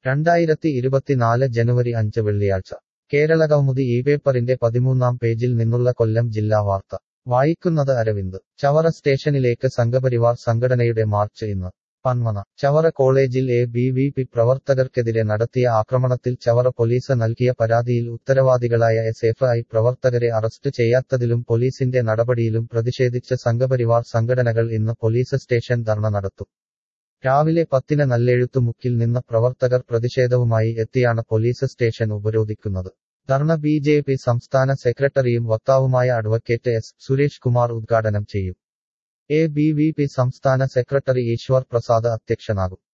രണ്ടായിരത്തി ഇരുപത്തിനാല് ജനുവരി അഞ്ച് വെള്ളിയാഴ്ച കേരളകൗമുദി ഈ പേപ്പറിന്റെ പതിമൂന്നാം പേജിൽ നിന്നുള്ള കൊല്ലം ജില്ലാ വാർത്ത വായിക്കുന്നത് അരവിന്ദ് ചവറ സ്റ്റേഷനിലേക്ക് സംഘപരിവാർ സംഘടനയുടെ മാർച്ച് ഇന്ന് പന്മന ചവറ കോളേജിൽ എ ബി വി പി പ്രവർത്തകർക്കെതിരെ നടത്തിയ ആക്രമണത്തിൽ ചവറ പോലീസ് നൽകിയ പരാതിയിൽ ഉത്തരവാദികളായ എസ് എഫ് ഐ പ്രവർത്തകരെ അറസ്റ്റ് ചെയ്യാത്തതിലും പോലീസിന്റെ നടപടിയിലും പ്രതിഷേധിച്ച് സംഘപരിവാർ സംഘടനകൾ ഇന്ന് പോലീസ് സ്റ്റേഷൻ ധർണ നടത്തും രാവിലെ പത്തിന് നല്ലെഴുത്തുമുക്കിൽ നിന്ന് പ്രവർത്തകർ പ്രതിഷേധവുമായി എത്തിയാണ് പോലീസ് സ്റ്റേഷൻ ഉപരോധിക്കുന്നത് ധർണ ബി ജെ പി സംസ്ഥാന സെക്രട്ടറിയും വക്താവുമായ അഡ്വക്കേറ്റ് എസ് സുരേഷ് കുമാർ ഉദ്ഘാടനം ചെയ്യും എ ബി വി പി സംസ്ഥാന സെക്രട്ടറി ഈശ്വർ പ്രസാദ് അധ്യക്ഷനാകും